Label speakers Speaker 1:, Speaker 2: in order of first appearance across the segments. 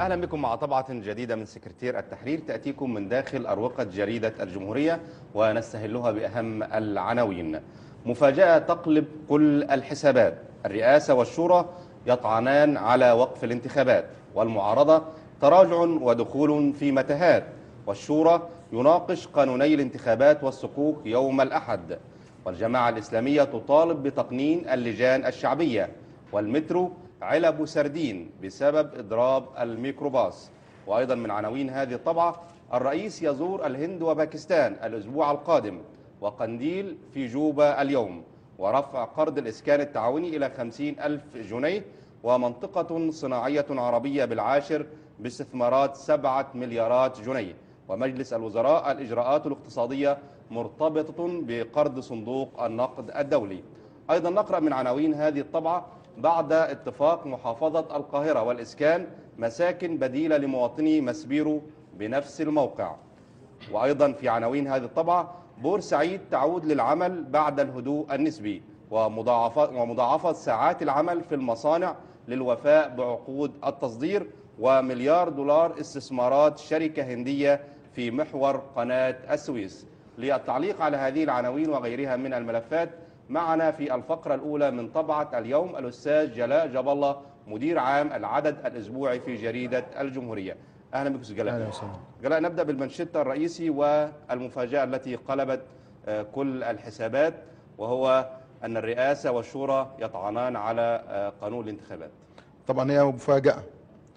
Speaker 1: أهلا بكم مع طبعة جديدة من سكرتير التحرير تأتيكم من داخل أروقة جريدة الجمهورية ونستهلها بأهم العناوين مفاجأة تقلب كل الحسابات الرئاسة والشورى يطعنان على وقف الانتخابات والمعارضة تراجع ودخول في متاهات والشورى يناقش قانوني الانتخابات والصكوك يوم الأحد والجماعة الإسلامية تطالب بتقنين اللجان الشعبية والمترو علب سردين بسبب إضراب الميكروباص وأيضا من عناوين هذه الطبعة الرئيس يزور الهند وباكستان الأسبوع القادم وقنديل في جوبا اليوم ورفع قرض الإسكان التعاوني إلى خمسين ألف جنيه ومنطقة صناعية عربية بالعاشر باستثمارات سبعة مليارات جنيه ومجلس الوزراء الإجراءات الاقتصادية مرتبطة بقرض صندوق النقد الدولي أيضا نقرأ من عناوين هذه الطبعة بعد اتفاق محافظة القاهرة والإسكان مساكن بديلة لمواطني مسبيرو بنفس الموقع وأيضا في عناوين هذه الطبعة بورسعيد تعود للعمل بعد الهدوء النسبي ومضاعفة, ومضاعفة ساعات العمل في المصانع للوفاء بعقود التصدير ومليار دولار استثمارات شركة هندية في محور قناة السويس للتعليق على هذه العناوين وغيرها من الملفات معنا في الفقرة الأولى من طبعة اليوم الأستاذ جلاء جاب الله مدير عام العدد الأسبوعي في جريدة الجمهورية أهلا بك أستاذ جلاء
Speaker 2: أهلا وسهلا
Speaker 1: جلاء نبدأ بالمنشطة الرئيسي والمفاجأة التي قلبت آه، كل الحسابات وهو أن الرئاسة والشورى يطعنان على آه، قانون الانتخابات
Speaker 2: طبعا هي مفاجأة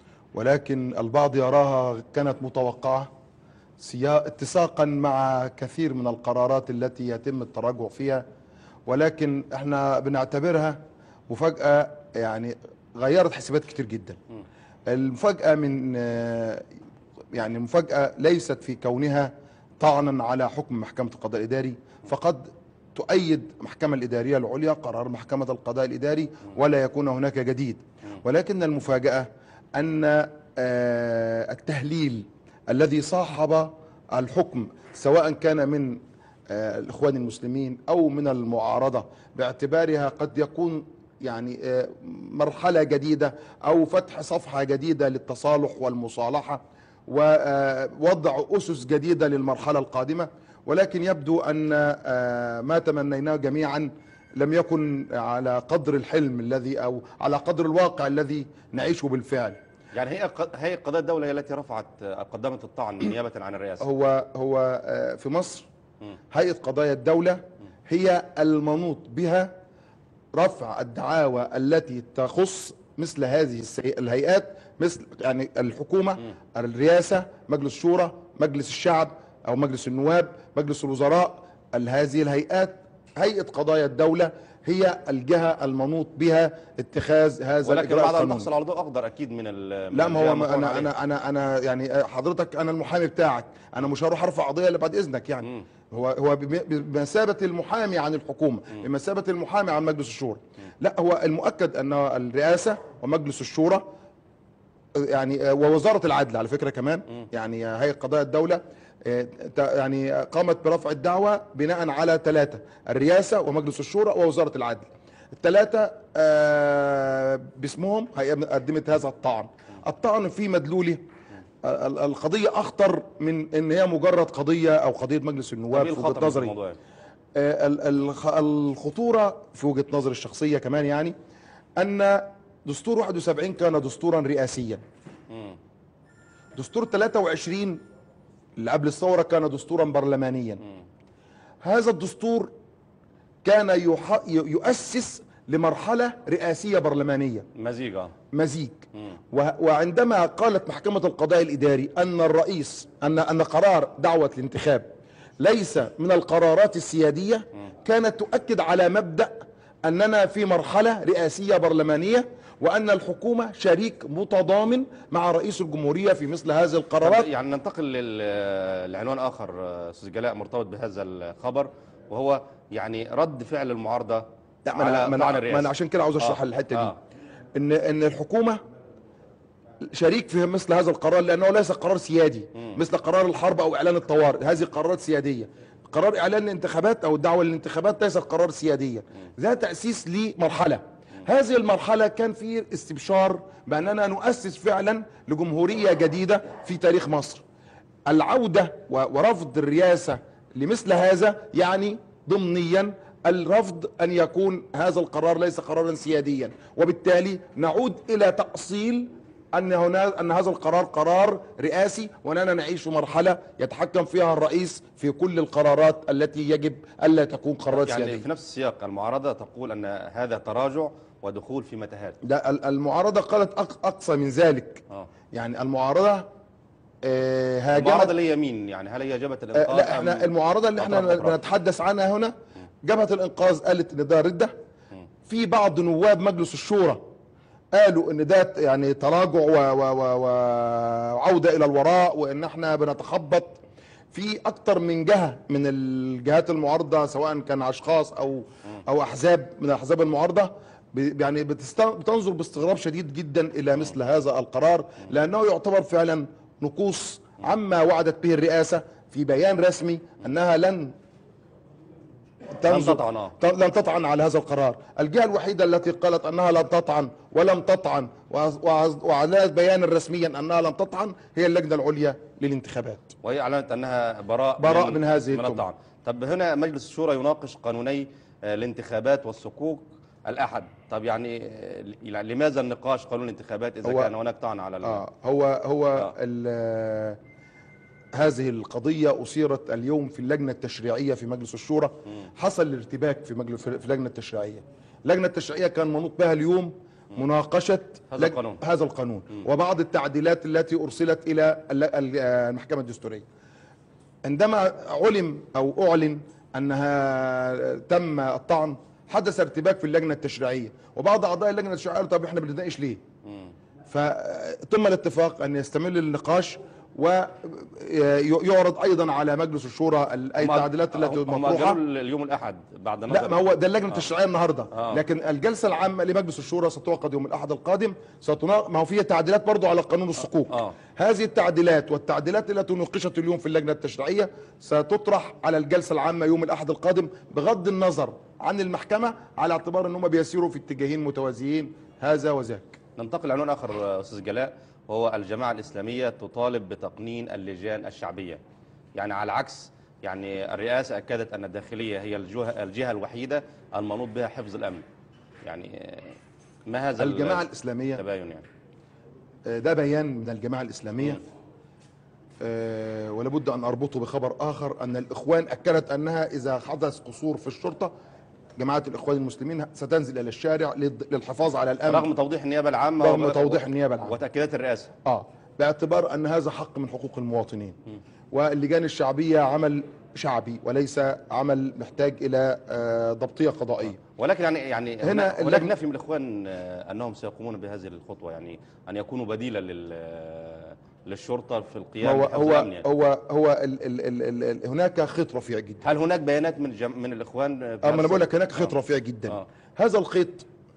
Speaker 2: ولكن البعض يراها كانت متوقعة سيا- اتساقا مع كثير من القرارات التي يتم التراجع فيها ولكن احنا بنعتبرها مفاجأة يعني غيرت حسابات كتير جدا المفاجأة من آه، يعني مفاجأة ليست في كونها طعنا على حكم محكمة القضاء الإداري فقد تؤيد المحكمة الإدارية العليا قرار محكمة القضاء الإداري ولا يكون هناك جديد ولكن المفاجأة أن آه، التهليل الذي صاحب الحكم سواء كان من آه، الإخوان المسلمين أو من المعارضة باعتبارها قد يكون يعني آه، مرحلة جديدة أو فتح صفحة جديدة للتصالح والمصالحة ووضع أسس جديدة للمرحلة القادمة ولكن يبدو أن آه، ما تمنيناه جميعا لم يكن على قدر الحلم الذي أو على قدر الواقع الذي نعيشه بالفعل
Speaker 1: يعني هي هي قضايا الدولة هي التي رفعت آه، قدمت الطعن نيابة عن الرئاسة
Speaker 2: هو هو آه، في مصر هيئة قضايا الدولة هي المنوط بها رفع الدعاوى التي تخص مثل هذه السي- الهيئات مثل يعني الحكومة الرئاسة مجلس الشورى مجلس الشعب أو مجلس النواب مجلس الوزراء ال- هذه الهيئات هيئة قضايا الدولة هي الجهة المنوط بها اتخاذ هذا
Speaker 1: ولكن
Speaker 2: الإجراء
Speaker 1: بعد أن
Speaker 2: القانوني
Speaker 1: تحصل على ضوء أخضر أكيد من ال من
Speaker 2: لا ما
Speaker 1: الجهة
Speaker 2: هو ما
Speaker 1: المطلع
Speaker 2: انا
Speaker 1: عليها.
Speaker 2: انا انا انا يعني حضرتك انا المحامي بتاعك انا مش هروح ارفع قضيه الا بعد اذنك يعني هو هو بم- بمثابه المحامي عن الحكومه بمثابه المحامي عن مجلس الشورى لا هو المؤكد ان الرئاسه ومجلس الشورى يعني آه، ووزاره العدل على فكره كمان يعني آه، هيئه قضايا الدوله آه، تا- يعني آه، قامت برفع الدعوه بناء على ثلاثه الرئاسه ومجلس الشورى ووزاره العدل الثلاثه آه، باسمهم هي قدمت هذا الطعن الطعن في مدلوله ال- القضيه اخطر من ان هي مجرد قضيه او قضيه مجلس
Speaker 1: طب
Speaker 2: النواب
Speaker 1: إيه
Speaker 2: في
Speaker 1: الخطر
Speaker 2: وجهه
Speaker 1: في
Speaker 2: نظري
Speaker 1: الموضوع يعني؟
Speaker 2: آه، ال- الخ- الخطورة في وجهة نظري الشخصية كمان يعني أن دستور 71 كان دستورا رئاسيا دستور 23 اللي قبل الثورة كان دستورا برلمانيا هذا الدستور كان يح- ي- يؤسس لمرحلة رئاسية برلمانية
Speaker 1: مزيج اه
Speaker 2: مزيج و- وعندما قالت محكمة القضاء الإداري أن الرئيس أن أن قرار دعوة الانتخاب ليس من القرارات السيادية كانت تؤكد على مبدأ أننا في مرحلة رئاسية برلمانية وأن الحكومة شريك متضامن مع رئيس الجمهورية في مثل هذه
Speaker 1: طب
Speaker 2: القرارات
Speaker 1: يعني ننتقل لل- لعنوان آخر آه، أستاذ جلاء مرتبط بهذا الخبر وهو يعني رد فعل المعارضة
Speaker 2: لا ما أنا,
Speaker 1: على
Speaker 2: ما
Speaker 1: طعن
Speaker 2: أنا,
Speaker 1: الرئاسة
Speaker 2: ما أنا عشان كده عاوز اشرح
Speaker 1: آه،
Speaker 2: الحته دي
Speaker 1: آه.
Speaker 2: ان ان الحكومه شريك في مثل هذا القرار لانه ليس قرار سيادي مثل قرار الحرب او اعلان الطوارئ هذه قرارات سياديه قرار اعلان الانتخابات او الدعوه للانتخابات ليست قرار سياديه ذا تاسيس لمرحله هذه المرحلة كان في استبشار بأننا نؤسس فعلا لجمهورية جديدة في تاريخ مصر العودة و- ورفض الرئاسة لمثل هذا يعني ضمنيا الرفض أن يكون هذا القرار ليس قرارا سياديا وبالتالي نعود إلى تأصيل أن هنا أن هذا القرار قرار رئاسي وأننا نعيش في مرحلة يتحكم فيها الرئيس في كل القرارات التي يجب ألا تكون قرارات
Speaker 1: يعني
Speaker 2: سيادية
Speaker 1: في نفس السياق المعارضة تقول أن هذا تراجع ودخول في متاهات
Speaker 2: ده ال- المعارضة قالت أق- أقصى من ذلك
Speaker 1: اه
Speaker 2: يعني المعارضة آه، هاجمت
Speaker 1: المعارضة اللي هي مين يعني هل هي جبهة
Speaker 2: آه،
Speaker 1: الإنقاذ
Speaker 2: لا احنا
Speaker 1: أم
Speaker 2: المعارضه اللي احنا
Speaker 1: أطراف أخرى؟
Speaker 2: بنتحدث عنها هنا جبهه الانقاذ قالت ان ده رده في بعض نواب مجلس الشورى قالوا ان ده يعني تراجع و- و- و- وعوده الى الوراء وان احنا بنتخبط في اكتر من جهه من الجهات المعارضه سواء كان اشخاص او او احزاب من احزاب المعارضه ب- يعني بتست- بتنظر باستغراب شديد جدا الى مثل هذا القرار لانه يعتبر فعلا نقوص عما وعدت به الرئاسه في بيان رسمي انها لن تنظر-
Speaker 1: تطعن، آه.
Speaker 2: ت- لن تطعن على هذا القرار الجهة الوحيدة التي قالت أنها لن تطعن ولم تطعن وأز- وأز- وأعلنت بيانا رسميا أنها لن تطعن هي اللجنة العليا للانتخابات
Speaker 1: وهي أعلنت أنها براء
Speaker 2: براء من هذه
Speaker 1: من
Speaker 2: التهمة.
Speaker 1: الطعن طب هنا مجلس الشورى يناقش قانوني آه، الانتخابات والصكوك الأحد طب يعني آه، ل- لماذا النقاش قانون الانتخابات إذا
Speaker 2: هو-
Speaker 1: كان هناك طعن على ال-
Speaker 2: آه هو هو
Speaker 1: آه.
Speaker 2: ال- هذه القضية أثيرت اليوم في اللجنة التشريعية في مجلس الشورى حصل ارتباك في مجلس في اللجنة التشريعية اللجنة التشريعية كان منوط بها اليوم مناقشة
Speaker 1: هذا
Speaker 2: لج-
Speaker 1: القانون.
Speaker 2: هذا القانون وبعض التعديلات التي أرسلت إلى ال- ال- المحكمة الدستورية عندما علم او اعلن انها تم الطعن حدث ارتباك في اللجنه التشريعيه وبعض اعضاء اللجنه التشريعيه قالوا طب احنا بنتناقش ليه؟
Speaker 1: مم.
Speaker 2: فتم الاتفاق ان يستمر النقاش ويعرض ايضا على مجلس الشورى ال- اي
Speaker 1: هم-
Speaker 2: التعديلات التي
Speaker 1: هم
Speaker 2: مطروحه
Speaker 1: قالوا اليوم الأحد بعد نظر
Speaker 2: لا ما هو ده اللجنه التشريعيه النهارده
Speaker 1: آه.
Speaker 2: لكن الجلسه العامه لمجلس الشورى ستعقد يوم الاحد القادم ستنا... ما هو فيها تعديلات برضو على قانون الصكوك
Speaker 1: آه.
Speaker 2: هذه التعديلات والتعديلات التي نوقشت اليوم في اللجنه التشريعيه ستطرح على الجلسه العامه يوم الاحد القادم بغض النظر عن المحكمه على اعتبار ان هم بيسيروا في اتجاهين متوازيين هذا وذاك
Speaker 1: ننتقل لعنوان آخر آه، أستاذ جلاء وهو الجماعة الإسلامية تطالب بتقنين اللجان الشعبية يعني على العكس يعني الرئاسة أكدت أن الداخلية هي الجهة, الجهة الوحيدة المنوط بها حفظ الأمن يعني آه، ما هذا
Speaker 2: الجماعه الاسلاميه
Speaker 1: التباين يعني
Speaker 2: آه، ده بيان من الجماعة الإسلامية آه، ولابد أن أربطه بخبر آخر أن الإخوان أكدت أنها إذا حدث قصور في الشرطة جماعة الإخوان المسلمين ستنزل إلى الشارع للض- للحفاظ على الأمن
Speaker 1: رغم توضيح النيابة العامة
Speaker 2: رغم
Speaker 1: وب-
Speaker 2: توضيح النيابة العامة.
Speaker 1: وتأكيدات الرئاسة
Speaker 2: آه باعتبار أن هذا حق من حقوق المواطنين واللجان الشعبية عمل شعبي وليس عمل محتاج إلى آه، ضبطية قضائية
Speaker 1: ولكن يعني يعني
Speaker 2: هنا
Speaker 1: هنا هناك
Speaker 2: اللجنة-
Speaker 1: نفي من الإخوان آه، أنهم سيقومون بهذه الخطوة يعني أن يكونوا بديلا لل آه، للشرطة في القيام
Speaker 2: هو
Speaker 1: بحفظ
Speaker 2: هو
Speaker 1: الأمن يعني.
Speaker 2: هو هو ال ال ال ال هناك خيط رفيع جدا
Speaker 1: هل هناك بيانات من جم... من الإخوان
Speaker 2: اه ما انا بقول لك هناك خيط
Speaker 1: آه.
Speaker 2: رفيع جدا
Speaker 1: آه.
Speaker 2: هذا الخيط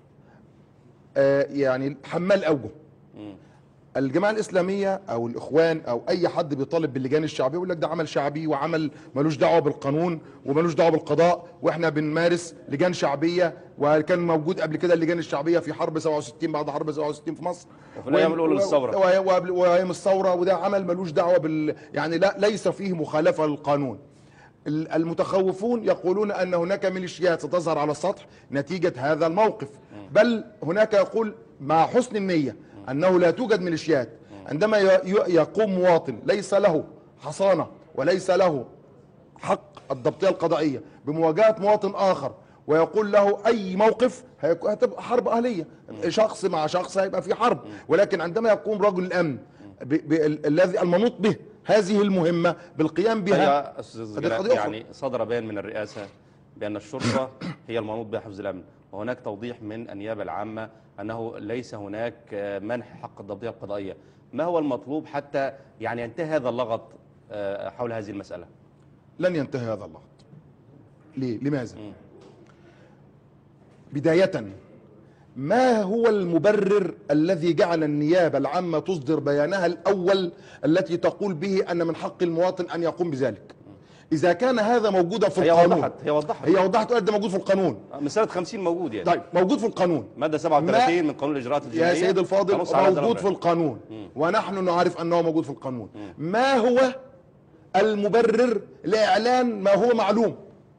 Speaker 2: آه يعني حمال اوجه
Speaker 1: مم.
Speaker 2: الجماعه الاسلاميه او الاخوان او اي حد بيطالب باللجان الشعبيه يقول لك ده عمل شعبي وعمل ملوش دعوه بالقانون وملوش دعوه بالقضاء واحنا بنمارس لجان شعبيه وكان موجود قبل كده اللجان الشعبيه في حرب 67 بعد حرب 67 في مصر
Speaker 1: وفي الأيام الأولى للثورة.
Speaker 2: و- و- وقبل- وايام الثوره وده عمل ملوش دعوه بال يعني لا ليس فيه مخالفه للقانون ال- المتخوفون يقولون ان هناك ميليشيات ستظهر على السطح نتيجه هذا الموقف بل هناك يقول مع حسن النيه انه لا توجد ميليشيات عندما ي- ي- يقوم مواطن ليس له حصانه وليس له حق الضبطيه القضائيه بمواجهه مواطن اخر ويقول له اي موقف هيك- هتبقى حرب اهليه شخص مع شخص هيبقى في حرب ولكن عندما يقوم رجل الامن ب- ب- ال- الذي المنوط به هذه المهمه بالقيام بها
Speaker 1: يا أستاذ
Speaker 2: هذه
Speaker 1: جلال
Speaker 2: قضية
Speaker 1: يعني صدر بيان من الرئاسة بأن الشرطة هي المنوط بها حفظ الأمن وهناك توضيح من النيابة العامة أنه ليس هناك آه، منح حق الضبطية القضائية ما هو المطلوب حتى يعني ينتهي هذا اللغط آه، حول هذه المسألة
Speaker 2: لن ينتهي هذا اللغط ليه لماذا
Speaker 1: مم.
Speaker 2: بدايه ما هو المبرر الذي جعل النيابه العامه تصدر بيانها الاول التي تقول به ان من حق المواطن ان يقوم بذلك اذا كان هذا موجودا في
Speaker 1: هي
Speaker 2: القانون
Speaker 1: وضحت هي وضحت
Speaker 2: هي وضحت قالت ده موجود في القانون
Speaker 1: من سنه 50 موجود يعني
Speaker 2: طيب موجود في القانون
Speaker 1: ماده 37 من قانون الاجراءات الجنائيه
Speaker 2: يا سيد الفاضل
Speaker 1: قانون سعادة
Speaker 2: موجود في
Speaker 1: الأمر.
Speaker 2: القانون ونحن نعرف انه موجود في القانون ما هو المبرر لاعلان ما هو معلوم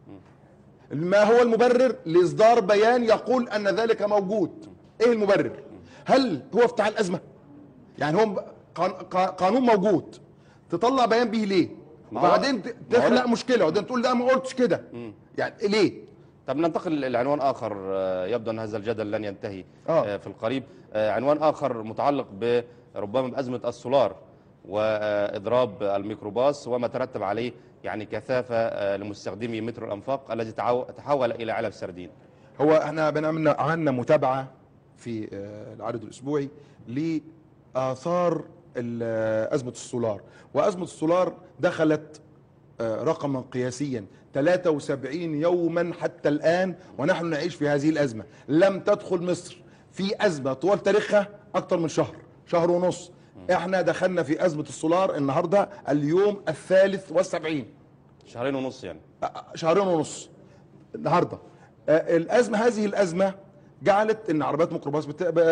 Speaker 2: ما هو المبرر لاصدار بيان يقول ان ذلك موجود ايه المبرر هل هو افتعال الازمه يعني هو قان- قا- قانون موجود تطلع بيان به ليه
Speaker 1: ما هو-
Speaker 2: وبعدين ت-
Speaker 1: ما هو
Speaker 2: تخلق
Speaker 1: ده-
Speaker 2: مشكله وبعدين تقول لا ما قلتش كده يعني ليه
Speaker 1: طب ننتقل لعنوان اخر آه، يبدو ان هذا الجدل لن ينتهي
Speaker 2: آه.
Speaker 1: آه، في القريب آه، عنوان اخر متعلق بربما بازمه السولار واضراب الميكروباص وما ترتب عليه يعني كثافه آه، لمستخدمي مترو الانفاق الذي تعو- تحول الى علب سردين
Speaker 2: هو احنا بنعمل عنا متابعه في آه، العرض الاسبوعي لاثار ال- آه، ازمه السولار وازمه السولار دخلت آه، رقما قياسيا 73 يوما حتى الان ونحن نعيش في هذه الازمه لم تدخل مصر في ازمه طوال تاريخها اكثر من شهر شهر ونص احنا دخلنا في ازمه السولار النهارده اليوم الثالث والسبعين
Speaker 1: شهرين ونص يعني
Speaker 2: شهرين ونص النهارده آه، الازمه هذه الازمه جعلت ان عربيات ميكروباص بت... ب-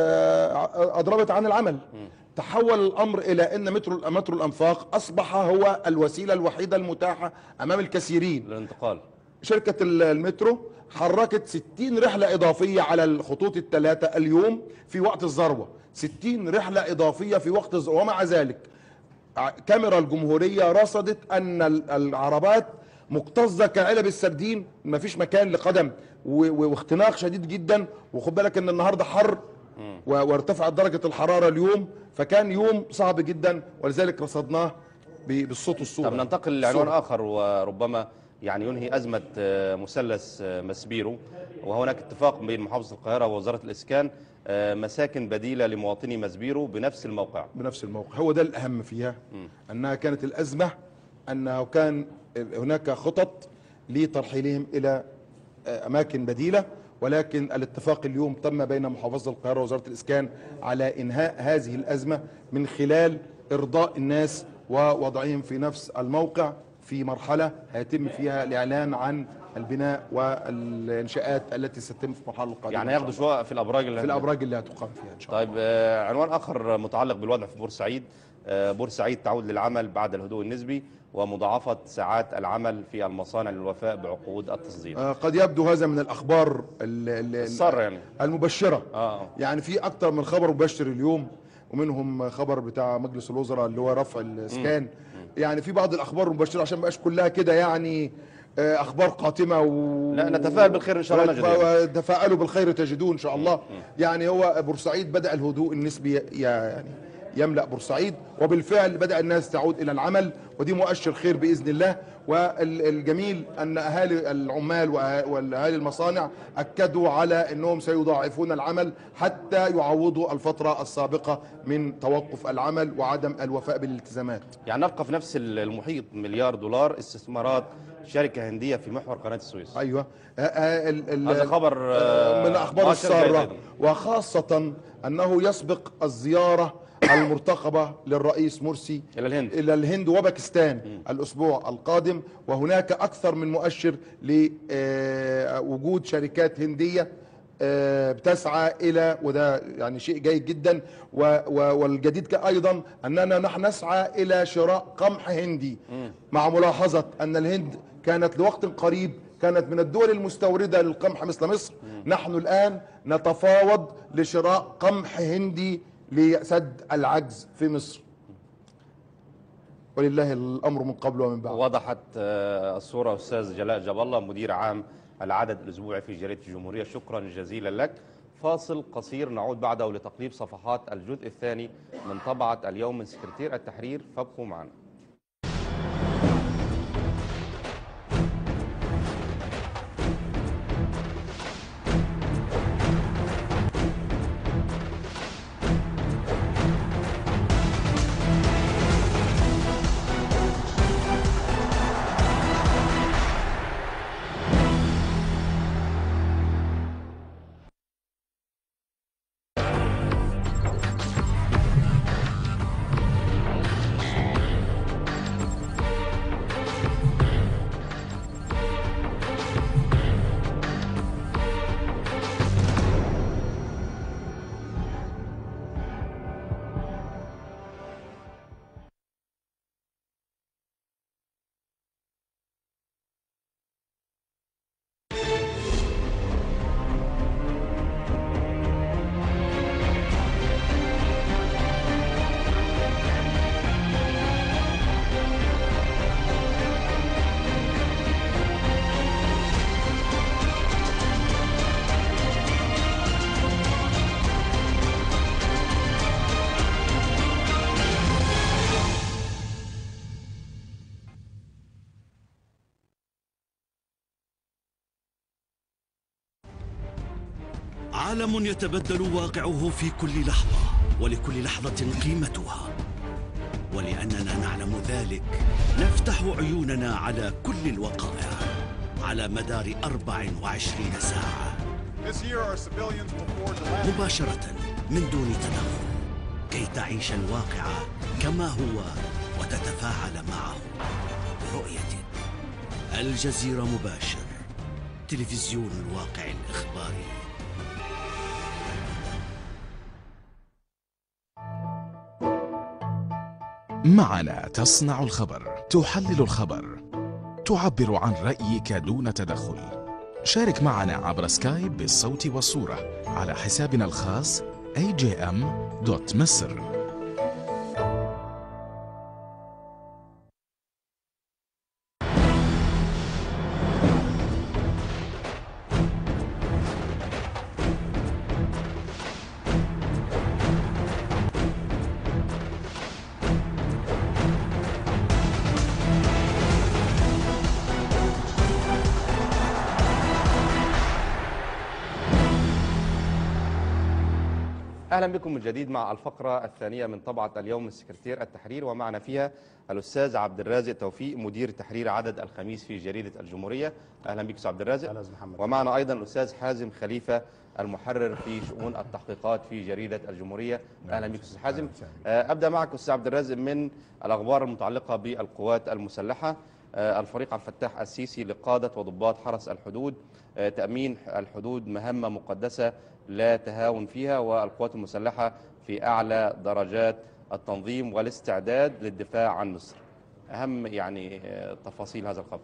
Speaker 2: آه، اضربت عن العمل تحول الامر الى ان مترو مترو الانفاق اصبح هو الوسيله الوحيده المتاحه امام الكثيرين
Speaker 1: للانتقال
Speaker 2: شركة ال- المترو حركت 60 رحلة إضافية على الخطوط الثلاثة اليوم في وقت الذروة 60 رحلة إضافية في وقت الذروة ومع ذلك ع- كاميرا الجمهورية رصدت أن ال- العربات مكتظة كعلب السردين مفيش مكان لقدم و- و- واختناق شديد جدا وخد بالك ان النهارده حر و- وارتفعت درجة الحرارة اليوم فكان يوم صعب جدا ولذلك رصدناه ب- بالصوت والصورة
Speaker 1: طب ننتقل لعنوان
Speaker 2: الصورة.
Speaker 1: اخر وربما يعني ينهي ازمه آه، مثلث آه، مسبيرو وهناك اتفاق بين محافظه القاهره ووزاره الاسكان آه، مساكن بديله لمواطني مسبيرو بنفس الموقع
Speaker 2: بنفس الموقع هو ده الأهم فيها أنها كانت الأزمة أنه كان هناك خطط لترحيلهم إلى آه، أماكن بديلة ولكن الاتفاق اليوم تم بين محافظة القاهرة ووزارة الإسكان على إنهاء هذه الأزمة من خلال إرضاء الناس ووضعهم في نفس الموقع في مرحلة هيتم فيها الإعلان عن البناء والإنشاءات التي ستتم في المرحلة القادمة
Speaker 1: يعني
Speaker 2: إن
Speaker 1: هياخدوا
Speaker 2: شاء الله.
Speaker 1: شقق في الابراج اللي
Speaker 2: في الأبراج اللي هتقام فيها إن شاء الله
Speaker 1: طيب آه، عنوان اخر متعلق بالوضع في بورسعيد آه، بورسعيد تعود للعمل بعد الهدوء النسبي ومضاعفه ساعات العمل في المصانع للوفاء بعقود التصدير
Speaker 2: آه، قد يبدو هذا من الأخبار ال- ال-
Speaker 1: السر يعني
Speaker 2: المبشرة
Speaker 1: اه
Speaker 2: يعني في أكتر من خبر مبشر اليوم ومنهم خبر بتاع مجلس الوزراء اللي هو رفع الإسكان يعني في بعض الأخبار المبشرة عشان ما بقاش كلها كده يعني آه، أخبار قاتمة و...
Speaker 1: لا، نتفائل بالخير إن شاء الله نجد يعني.
Speaker 2: تفاءلوا بالخير تجدون إن شاء الله يعني هو بورسعيد بدأ الهدوء النسبي ي- يعني يملأ بورسعيد وبالفعل بدأ الناس تعود إلى العمل ودي مؤشر خير بإذن الله والجميل أن أهالي العمال وأه- والأهالي المصانع أكدوا على أنهم سيضاعفون العمل حتى يعوضوا الفترة السابقة من توقف العمل وعدم الوفاء بالالتزامات
Speaker 1: يعني نبقى في نفس المحيط مليار دولار استثمارات شركه هنديه في محور قناه السويس
Speaker 2: أيوة آه، آه، ال- ال-
Speaker 1: هذا خبر آه،
Speaker 2: من الأخبار
Speaker 1: مؤشر جيد
Speaker 2: السارة
Speaker 1: أيضاً.
Speaker 2: وخاصة أنه يسبق الزيارة المرتقبة للرئيس مرسي
Speaker 1: الى الهند
Speaker 2: الى الهند وباكستان الاسبوع القادم وهناك اكثر من مؤشر لوجود شركات هنديه آه، بتسعى الى وده يعني شيء جيد جدا و- و- والجديد ك- ايضا اننا نحن نسعى الى شراء قمح هندي مع ملاحظه ان الهند كانت لوقت قريب كانت من الدول المستورده للقمح مثل مصر نحن الان نتفاوض لشراء قمح هندي لسد العجز في مصر ولله الامر من قبل ومن بعد
Speaker 1: وضحت آه، الصورة أستاذ جلاء جاب الله مدير عام العدد الأسبوعي في جريدة الجمهورية شكرا جزيلا لك فاصل قصير نعود بعده لتقليب صفحات الجزء الثاني من طبعة اليوم من سكرتير التحرير فابقوا معنا
Speaker 3: عالم يتبدل واقعه في كل لحظة ولكل لحظة قيمتها ولأننا نعلم ذلك نفتح عيوننا على كل الوقائع على مدار 24 ساعة
Speaker 4: This year, our civilians will forge a lasting
Speaker 3: مباشرة من دون تدخل كي تعيش الواقع كما هو وتتفاعل معه برؤيتك الجزيرة مباشر تلفزيون الواقع الإخباري
Speaker 5: معنا تصنع الخبر تحلل الخبر تعبر عن رأيك دون تدخل شارك معنا عبر سكايب بالصوت والصورة على حسابنا الخاص agm.مصر
Speaker 1: اهلا بكم من جديد مع الفقره الثانيه من طبعه اليوم من سكرتير التحرير ومعنا فيها الاستاذ عبد الرازق توفيق مدير تحرير عدد الخميس في جريده الجمهوريه اهلا بك استاذ عبد الرازق
Speaker 2: أهلا أستاذ محمد.
Speaker 1: ومعنا ايضا الاستاذ حازم خليفه المحرر في شؤون التحقيقات في جريده الجمهوريه اهلا بك استاذ حازم آه، ابدا معك استاذ عبد الرازق من الاخبار المتعلقه بالقوات المسلحه آه، الفريق عبد الفتاح السيسي لقاده وضباط حرس الحدود آه، تامين الحدود مهمه مقدسه لا تهاون فيها والقوات المسلحه في اعلى درجات التنظيم والاستعداد للدفاع عن مصر اهم يعني آه، تفاصيل هذا الخبر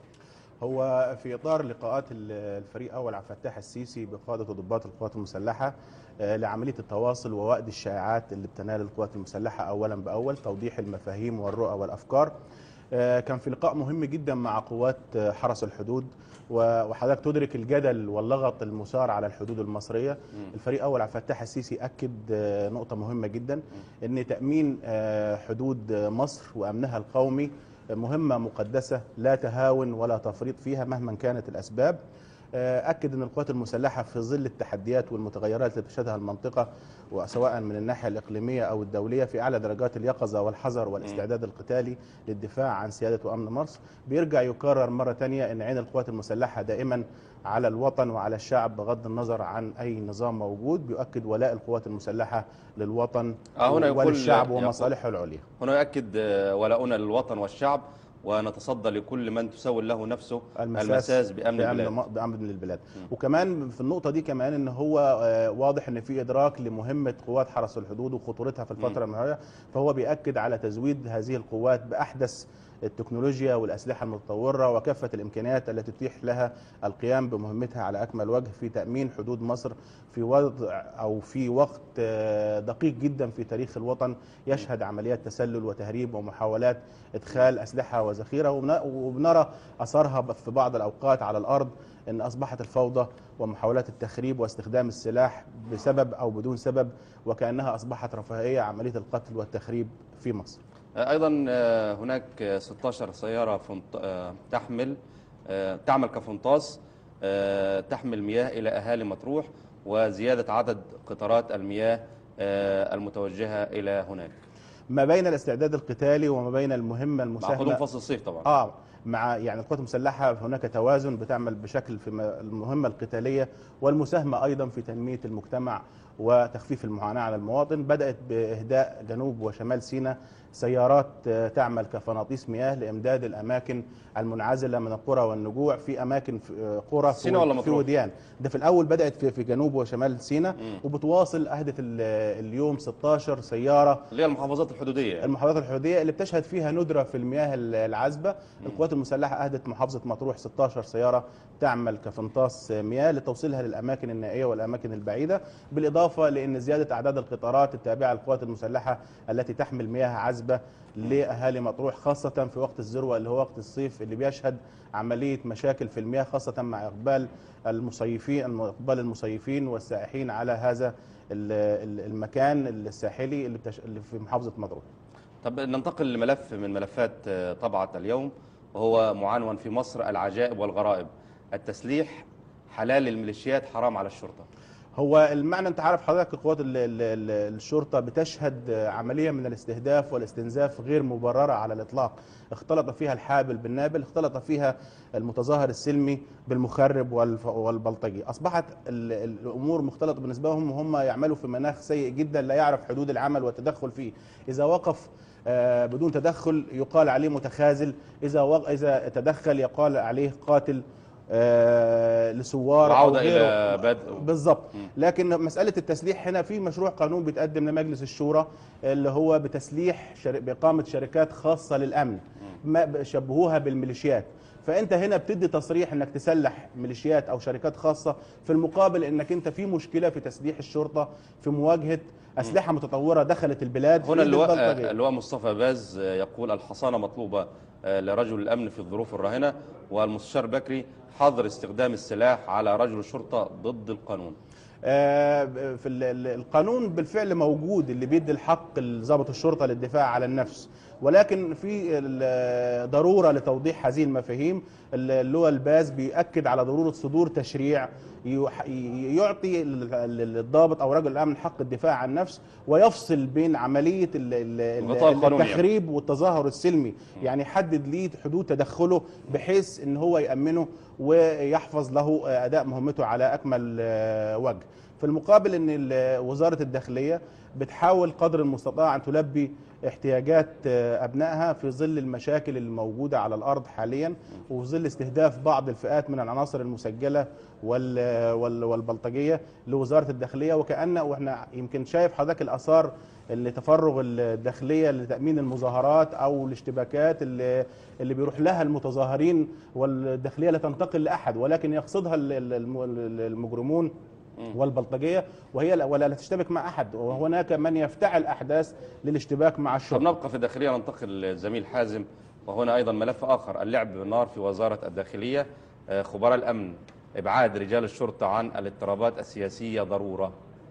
Speaker 6: هو في اطار لقاءات ال- الفريق اول عبد الفتاح السيسي بقاده ضباط القوات المسلحه آه، لعمليه التواصل ووأد الشائعات اللي بتنال القوات المسلحه اولا باول توضيح المفاهيم والرؤى والافكار آه، كان في لقاء مهم جدا مع قوات آه، حرس الحدود و- وحضرتك تدرك الجدل واللغط المثار على الحدود المصريه الفريق اول عبد الفتاح السيسي اكد آه، نقطه مهمه جدا ان تامين آه، حدود آه، مصر وامنها القومي مهمة مقدسة لا تهاون ولا تفريط فيها مهما كانت الأسباب آه، أكد أن القوات المسلحة في ظل التحديات والمتغيرات اللي تشهدها المنطقة وسواء من الناحية الإقليمية أو الدولية في أعلى درجات اليقظة والحذر والاستعداد القتالي للدفاع عن سيادة وأمن مصر بيرجع يكرر مرة تانية أن عين القوات المسلحة دائما على الوطن وعلى الشعب بغض النظر عن أي نظام موجود بيؤكد ولاء القوات المسلحة للوطن
Speaker 1: آه، هنا يقول-
Speaker 6: وللشعب
Speaker 1: يقول-
Speaker 6: ومصالحه العليا
Speaker 1: هنا يؤكد آه، ولاؤنا للوطن والشعب ونتصدى لكل من تسول له نفسه المساس بامن البلاد
Speaker 6: بأمن, بأمن البلاد وكمان في النقطة دي كمان ان هو آه، واضح ان في ادراك لمهمة قوات حرس الحدود وخطورتها في الفترة المحورية فهو بيأكد على تزويد هذه القوات بأحدث التكنولوجيا والأسلحة المتطورة وكافة الإمكانيات التي تتيح لها القيام بمهمتها على أكمل وجه في تأمين حدود مصر في وضع أو في وقت آه، دقيق جدا في تاريخ الوطن يشهد عمليات تسلل وتهريب ومحاولات إدخال أسلحة وذخيرة وبن- وبنرى أثرها في بعض الأوقات على الأرض أن أصبحت الفوضى ومحاولات التخريب واستخدام السلاح بسبب أو بدون سبب وكأنها أصبحت رفاهية عملية القتل والتخريب في مصر
Speaker 1: آه، ايضا آه، هناك آه، 16 سياره فنط- آه، تحمل آه، تعمل كفنطاس آه، تحمل مياه الى اهالي مطروح وزياده عدد قطارات المياه آه، المتوجهه الى هناك
Speaker 6: ما بين الاستعداد القتالي وما بين المهمة
Speaker 1: مع قدوم
Speaker 6: المساهمة
Speaker 1: فصل الصيف طبعا
Speaker 6: اه مع يعني القوات المسلحه هناك توازن بتعمل بشكل في م- المهمه القتاليه والمساهمه ايضا في تنميه المجتمع وتخفيف المعاناه على المواطن بدات باهداء جنوب وشمال سيناء سيارات آه، تعمل كفناطيس مياه لامداد الاماكن المنعزله من القرى والنجوع في اماكن في آه، قرى في
Speaker 1: سيناء ولا
Speaker 6: في
Speaker 1: مطروح؟
Speaker 6: وديان ده في الاول بدات في في جنوب وشمال سيناء وبتواصل اهدت ال- اليوم 16 سياره
Speaker 1: اللي هي المحافظات الحدوديه يعني.
Speaker 6: المحافظات الحدوديه اللي بتشهد فيها ندره في المياه العذبه القوات المسلحه اهدت محافظه مطروح 16 سياره تعمل كفنطاس مياه لتوصيلها للاماكن النائيه والاماكن البعيده بالاضافه لان زياده اعداد القطارات التابعه للقوات المسلحه التي تحمل مياه عذبه لاهالي مطروح خاصه في وقت الذروه اللي هو وقت الصيف اللي بيشهد عمليه مشاكل في المياه خاصه مع اقبال المصيفين اقبال المصيفين والسائحين على هذا ال- ال- المكان الساحلي اللي, بتش... اللي في محافظه مطروح
Speaker 1: طب ننتقل لملف من ملفات آه، طبعة اليوم وهو معنون في مصر العجائب والغرائب التسليح حلال الميليشيات حرام على الشرطة
Speaker 6: هو المعنى انت عارف حضرتك قوات ال- ال- ال- الشرطه بتشهد عمليه من الاستهداف والاستنزاف غير مبرره على الاطلاق اختلط فيها الحابل بالنابل اختلط فيها المتظاهر السلمي بالمخرب والف- والبلطجي اصبحت ال- ال- الامور مختلطه بالنسبه لهم وهم يعملوا في مناخ سيء جدا لا يعرف حدود العمل والتدخل فيه اذا وقف آه، بدون تدخل يقال عليه متخاذل اذا وق... اذا تدخل يقال عليه قاتل آه، لسوار أو
Speaker 1: وعودة
Speaker 6: غيره.
Speaker 1: إلى بدء
Speaker 6: بالظبط لكن مسألة التسليح هنا في مشروع قانون بيتقدم لمجلس الشورى اللي هو بتسليح شر... بإقامة شركات خاصة للأمن ما شبهوها بالميليشيات فأنت هنا بتدي تصريح انك تسلح ميليشيات او شركات خاصة في المقابل انك انت في مشكلة في تسليح الشرطة في مواجهة أسلحة متطورة دخلت البلاد
Speaker 1: هنا
Speaker 6: في
Speaker 1: اللواء
Speaker 6: البلطجية.
Speaker 1: اللواء مصطفى باز يقول الحصانة مطلوبة لرجل الأمن في الظروف الراهنة والمستشار بكري حظر استخدام السلاح على رجل الشرطة ضد القانون
Speaker 6: آه، في ال- ال- القانون بالفعل موجود اللي بيدي الحق لضابط الشرطه للدفاع على النفس ولكن في ال- ضروره لتوضيح هذه المفاهيم اللي هو الباز بيأكد على ضروره صدور تشريع يح- يعطي لل- للضابط او رجل الامن حق الدفاع عن النفس ويفصل بين عمليه ال- ال-
Speaker 1: الغطاء القانوني يعني.
Speaker 6: التخريب والتظاهر السلمي يعني يحدد ليه حدود تدخله بحيث ان هو يامنه ويحفظ له اداء مهمته على اكمل آه، وجه في المقابل ان ال- وزاره الداخليه بتحاول قدر المستطاع ان تلبي احتياجات آه، ابنائها في ظل المشاكل الموجوده على الارض حاليا وفي ظل استهداف بعض الفئات من العناصر المسجله وال- وال- والبلطجيه لوزاره الداخليه وكان واحنا يمكن شايف حضرتك الاثار اللي تفرغ الداخليه لتامين المظاهرات او الاشتباكات اللي اللي بيروح لها المتظاهرين والداخليه لا تنتقل لاحد ولكن يقصدها ال- ال- الم- المجرمون والبلطجيه وهي لا- ولا لا تشتبك مع احد وهناك من يفتعل احداث للاشتباك مع
Speaker 1: طب
Speaker 6: الشرطه
Speaker 1: نبقى في الداخلية ننتقل للزميل حازم وهنا أيضا ملف آخر اللعب بالنار في وزارة الداخلية آه، خبراء الأمن إبعاد رجال الشرطة عن الاضطرابات السياسية ضرورة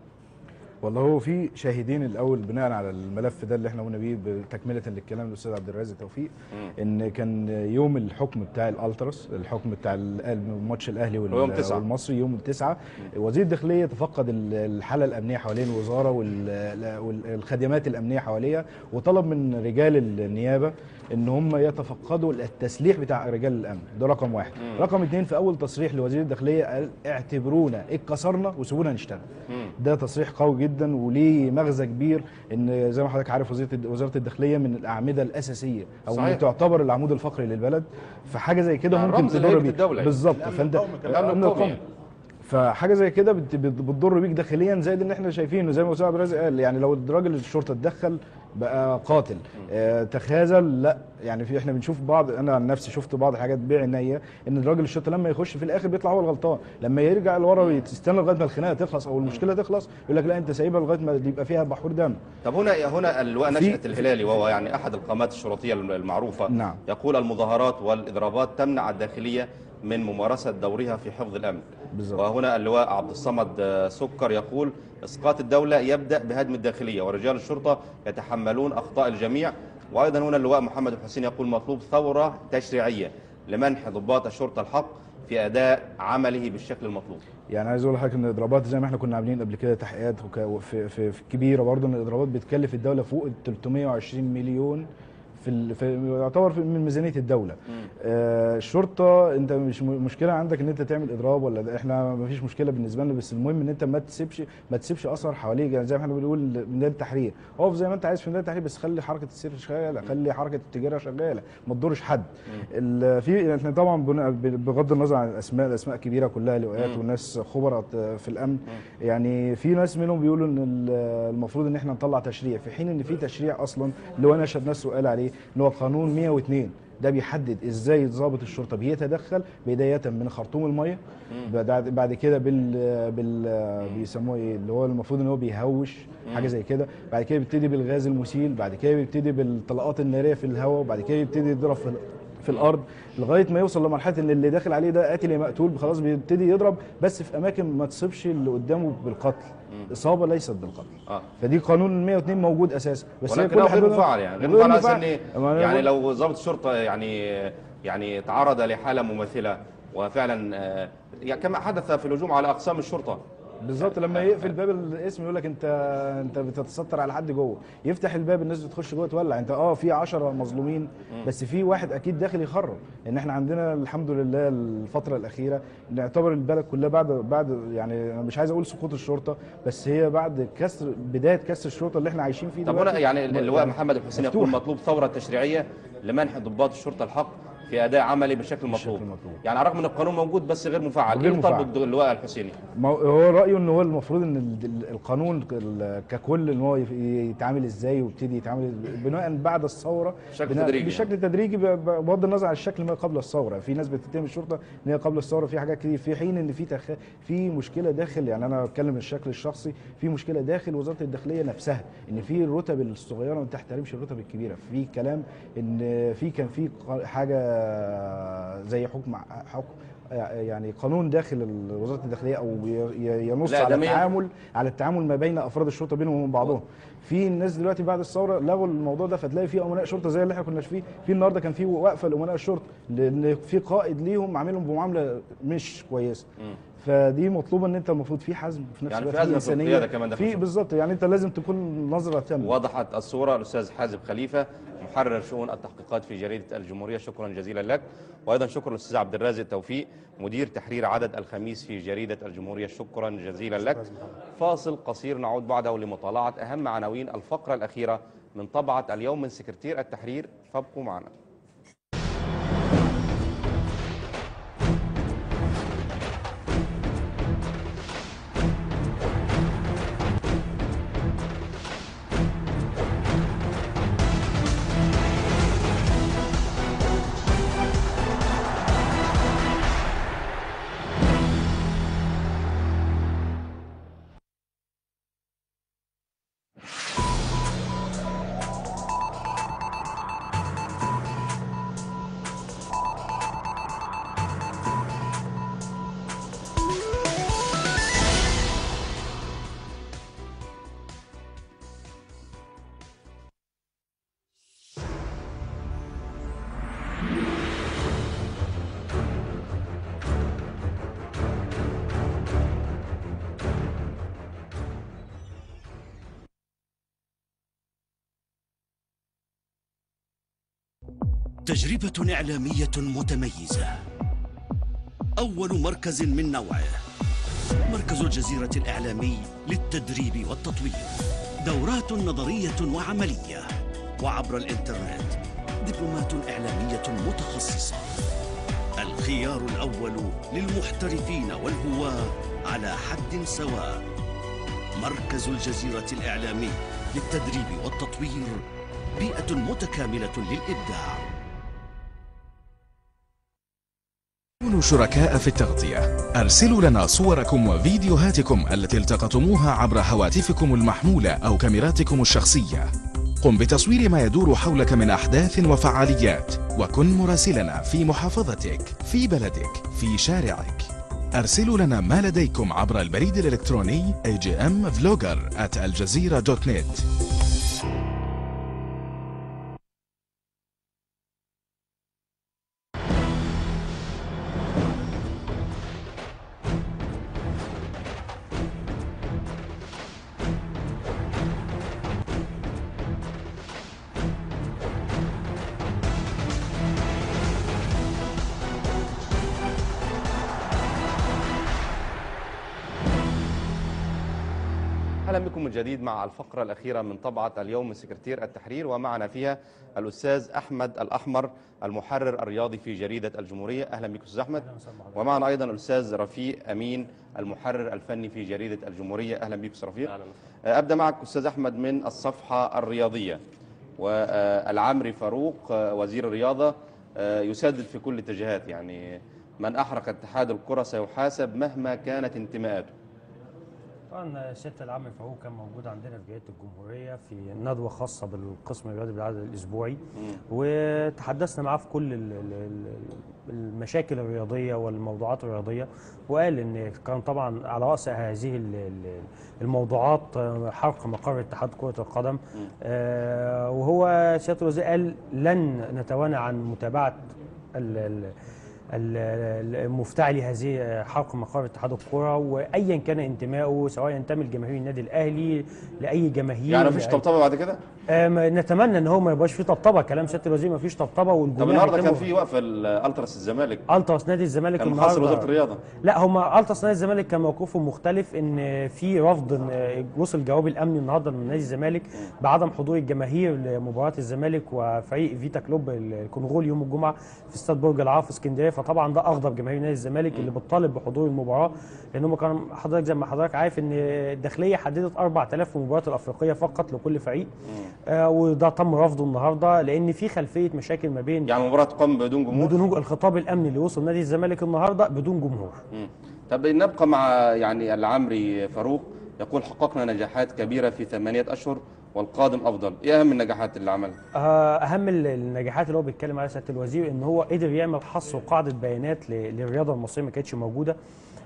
Speaker 7: والله هو في شاهدين الاول بناء على الملف ده اللي احنا قلنا بيه تكمله للكلام الاستاذ عبد الرازق توفيق ان كان يوم الحكم بتاع الالتراس الحكم بتاع ال- ماتش الاهلي وال-
Speaker 1: هو يوم تسعة.
Speaker 7: والمصري يوم التسعة وزير الداخليه تفقد ال- الحاله الامنيه حوالين الوزاره وال- والخدمات الامنيه حواليها وطلب من رجال النيابه ان هم يتفقدوا التسليح بتاع رجال الامن ده رقم واحد رقم اتنين في اول تصريح لوزير الداخليه قال اعتبرونا اتكسرنا وسيبونا نشتغل ده تصريح قوي جدا وليه مغزى كبير ان زي ما حضرتك عارف وزيره وزاره الداخليه من الاعمده الاساسيه او
Speaker 1: صحيح.
Speaker 7: من تعتبر العمود الفقري للبلد فحاجه زي كده
Speaker 1: يعني
Speaker 7: ممكن
Speaker 1: رمز
Speaker 7: تضر
Speaker 1: لهيبة
Speaker 7: بيك
Speaker 1: الدولة يعني.
Speaker 7: بالظبط
Speaker 6: الأمن
Speaker 7: فانت
Speaker 6: القومي كمان.
Speaker 1: الأمن
Speaker 7: الأمن
Speaker 1: القومي
Speaker 7: القومي. فحاجه زي كده بت- بت- بتضر بيك داخليا زائد ان احنا شايفين زي ما استاذ عبد الرازق قال يعني لو راجل الشرطه اتدخل بقى قاتل آه تخاذل لا يعني في احنا بنشوف بعض انا عن نفسي شفت بعض الحاجات بعينيا ان الراجل الشرطه لما يخش في الاخر بيطلع هو الغلطان لما يرجع لورا ويستنى لغايه ما الخناقه تخلص او المشكله تخلص يقول لك لا انت سايبها لغايه ما يبقى فيها بحور دم
Speaker 1: طب هنا هنا اللواء
Speaker 7: في-
Speaker 1: نشأة الهلالي وهو يعني أحد القامات الشرطية المعروفة
Speaker 7: نعم.
Speaker 1: يقول المظاهرات والإضرابات تمنع الداخلية من ممارسة دورها في حفظ الأمن
Speaker 7: بالظبط.
Speaker 1: وهنا اللواء عبد الصمد آه، سكر يقول إسقاط الدولة يبدأ بهدم الداخلية ورجال الشرطة يتحملون أخطاء الجميع وأيضا هنا اللواء محمد الحسين يقول مطلوب ثورة تشريعية لمنح ضباط الشرطة الحق في أداء عمله بالشكل المطلوب
Speaker 7: يعني عايز اقول لحضرتك ان الاضرابات زي ما احنا كنا عاملين قبل كده تحقيقات وك- في, في, في كبيره برضه ان الاضرابات بتكلف الدوله فوق ال 320 مليون في, ال- في يعتبر في من ميزانيه الدوله آه الشرطه انت مش م- مشكله عندك ان انت تعمل اضراب ولا ده احنا ما فيش مشكله بالنسبه لنا بس المهم ان انت ما تسيبش ما تسيبش اثر حواليك يعني زي ما احنا بنقول ميدان التحرير اقف زي ما انت عايز في ميدان التحرير بس خلي حركه السير شغاله خلي حركه التجاره شغاله ما تضرش حد ال- في احنا طبعا بن- بغض النظر عن الاسماء الاسماء كبيره كلها لواءات وناس خبراء في الامن يعني في ناس منهم بيقولوا ان ال- المفروض ان احنا نطلع تشريع في حين ان في تشريع اصلا اللي هو نشهد ناس وقال عليه ان هو قانون 102 ده بيحدد ازاي ضابط الشرطه بيتدخل بدايه من خرطوم الميه بعد بعد كده بال بال بيسموه ايه اللي هو المفروض ان هو بيهوش حاجه زي كده بعد كده بيبتدي بالغاز المسيل بعد كده بيبتدي بالطلقات الناريه في الهواء وبعد كده يبتدي يضرب في في الارض لغايه ما يوصل لمرحله ان اللي داخل عليه ده قاتل يا مقتول خلاص بيبتدي يضرب بس في اماكن ما تصيبش اللي قدامه بالقتل اصابه ليست بالقتل
Speaker 1: آه.
Speaker 7: فدي قانون 102 موجود اساسا بس هي
Speaker 1: ولكن
Speaker 7: كل
Speaker 1: غير
Speaker 7: حدود-
Speaker 1: مفعل يعني غير
Speaker 7: غير
Speaker 1: مفعل على
Speaker 7: مفعل.
Speaker 1: أساس
Speaker 7: أما
Speaker 1: إن
Speaker 7: أنا
Speaker 1: يعني
Speaker 7: بقول-
Speaker 1: لو ضابط الشرطة يعني يعني تعرض لحالة مماثلة وفعلا آه، يعني كما حدث في الهجوم على أقسام الشرطة
Speaker 7: بالظبط لما يقفل باب الاسم يقول لك انت انت بتتستر على حد جوه يفتح الباب الناس بتخش جوه تولع انت اه في 10 مظلومين بس في واحد اكيد داخل يخرب ان احنا عندنا الحمد لله الفتره الاخيره نعتبر البلد كلها بعد بعد يعني انا مش عايز اقول سقوط الشرطه بس هي بعد كسر بدايه كسر الشرطه اللي احنا عايشين فيه
Speaker 1: طب هنا
Speaker 7: دلوقتي
Speaker 1: يعني اللواء محمد الحسين يقول
Speaker 7: مفتوح.
Speaker 1: مطلوب ثوره تشريعيه لمنح ضباط الشرطه الحق في اداء عملي بالشكل المطلوب
Speaker 7: المطلوب.
Speaker 1: يعني على الرغم ان القانون موجود بس غير مفعل
Speaker 7: غير
Speaker 1: ايه طلب
Speaker 7: مفعل.
Speaker 1: اللواء الحسيني
Speaker 7: ما هو- هو رايه ان هو المفروض ان ال- ال- القانون ال- ككل ان هو يف- يتعامل ازاي ويبتدي يتعامل بناء بعد الثوره
Speaker 1: بشكل
Speaker 7: بناء-
Speaker 1: تدريجي
Speaker 7: بشكل تدريجي ب- ب- بغض النظر عن الشكل ما قبل الثوره في ناس بتتهم الشرطه ان هي قبل الثوره في حاجات كتير في حين ان في تخ... في مشكله داخل يعني انا بتكلم الشكل الشخصي في مشكله داخل وزاره الداخليه نفسها ان في الرتب الصغيره ما تحترمش الرتب الكبيره في كلام ان في كان في ق- حاجه زي حكم حكم يعني قانون داخل ال- وزاره الداخليه او ي- ي- ينص
Speaker 1: لا،
Speaker 7: على
Speaker 1: ده مية-
Speaker 7: التعامل على التعامل ما بين افراد الشرطه بينهم وبين بعضهم في الناس دلوقتي بعد الثوره لغوا الموضوع ده فتلاقي في امناء شرطه زي اللي احنا كنا فيه في النهارده كان في وقفه لامناء الشرطه لان في قائد ليهم عاملهم بمعامله مش كويسه فدي مطلوبه ان انت المفروض في حزم في نفس
Speaker 1: يعني
Speaker 7: الوقت
Speaker 1: في حزم في
Speaker 7: انسانيه
Speaker 1: القيادة كمان داخل
Speaker 7: في
Speaker 1: الشرطة.
Speaker 7: بالظبط يعني انت لازم تكون نظره تامه
Speaker 1: وضحت الصورة الأستاذ حازم خليفة محرر شؤون التحقيقات في جريدة الجمهورية شكرا جزيلا لك وأيضا شكرا للأستاذ عبد الرازق توفيق مدير تحرير عدد الخميس في جريدة الجمهورية شكرا جزيلا لك فاصل قصير نعود بعده لمطالعة أهم عناوين الفقرة الأخيرة من طبعة اليوم من سكرتير التحرير فابقوا معنا
Speaker 3: تجربة إعلامية متميزة أول مركز من نوعه مركز الجزيرة الإعلامي للتدريب والتطوير دورات نظرية وعملية وعبر الإنترنت دبلومات إعلامية متخصصة الخيار الأول للمحترفين والهواة على حد سواء مركز الجزيرة الإعلامي للتدريب والتطوير بيئة متكاملة للإبداع
Speaker 5: كونوا شركاء في التغطية أرسلوا لنا صوركم وفيديوهاتكم التي التقطتموها عبر هواتفكم المحمولة أو كاميراتكم الشخصية قم بتصوير ما يدور حولك من أحداث وفعاليات وكن مراسلنا في محافظتك في بلدك في شارعك أرسلوا لنا ما لديكم عبر البريد الإلكتروني agmvlogger at aljazeera.net
Speaker 1: اهلا بكم من جديد مع الفقره الاخيره من طبعه اليوم من سكرتير التحرير ومعنا فيها الاستاذ احمد الاحمر المحرر الرياضي في جريده الجمهوريه اهلا بك استاذ احمد ومعنا ايضا الاستاذ رفيق امين المحرر الفني في جريده الجمهوريه اهلا بك استاذ رفيق آه، ابدا معك استاذ احمد من الصفحه الرياضيه والعمري فاروق آه، وزير الرياضه آه، يسدد في كل الاتجاهات يعني من احرق اتحاد الكره سيحاسب مهما كانت انتماءاته
Speaker 8: طبعا سياده العم فاروق كان موجود عندنا في جريده الجمهوريه في ندوه خاصه بالقسم الرياضي بالعدد الاسبوعي وتحدثنا معاه في كل ال- ال- ال- المشاكل الرياضيه والموضوعات الرياضيه وقال ان كان طبعا على راس هذه ال- ال- الموضوعات حرق مقر اتحاد كره القدم آه، وهو سياده الوزير قال لن نتوانى عن متابعه ال- ال- ال- المفتعل هذه حرق مقر اتحاد الكره وايا كان انتمائه سواء ينتمي لجماهير النادي الاهلي لاي جماهير
Speaker 1: يعني مفيش
Speaker 8: لأي-
Speaker 1: طبطبه بعد كده
Speaker 8: آه، ما- نتمنى ان هو ما يبقاش فيه طبطبه كلام سياده الوزير ما فيش طبطبه
Speaker 1: طب
Speaker 8: والجمهور
Speaker 1: النهارده كان
Speaker 8: هيتموا-
Speaker 1: في وقفه الالتراس الزمالك
Speaker 8: التراس نادي الزمالك
Speaker 1: كان محاصر
Speaker 8: النهارده
Speaker 1: وزاره الرياضه
Speaker 8: لا هم التراس نادي الزمالك كان موقفهم مختلف ان في رفض إن وصل جواب الامني النهارده من نادي الزمالك بعدم حضور الجماهير لمباراه الزمالك وفريق فيتا كلوب الكونغولي يوم الجمعه في استاد برج العرب في اسكندريه فطبعا ده اغضب جماهير نادي الزمالك اللي بتطالب بحضور المباراه لان هم كان حضرتك زي ما حضرتك عارف ان الداخليه حددت 4000 في المباريات الافريقيه فقط لكل فريق آه وده تم رفضه النهارده لان في خلفيه مشاكل ما بين
Speaker 1: يعني مباراه تقام بدون جمهور
Speaker 8: بدون الخطاب الامني اللي وصل نادي الزمالك النهارده بدون جمهور
Speaker 1: مم. طب نبقى مع يعني العمري فاروق يقول حققنا نجاحات كبيره في ثمانيه اشهر والقادم افضل ايه اهم النجاحات اللي عملها
Speaker 8: آه، اهم ال- النجاحات اللي هو بيتكلم عليها سياده الوزير ان هو قدر يعمل حصر قاعده بيانات ل- للرياضه المصريه ما كانتش موجوده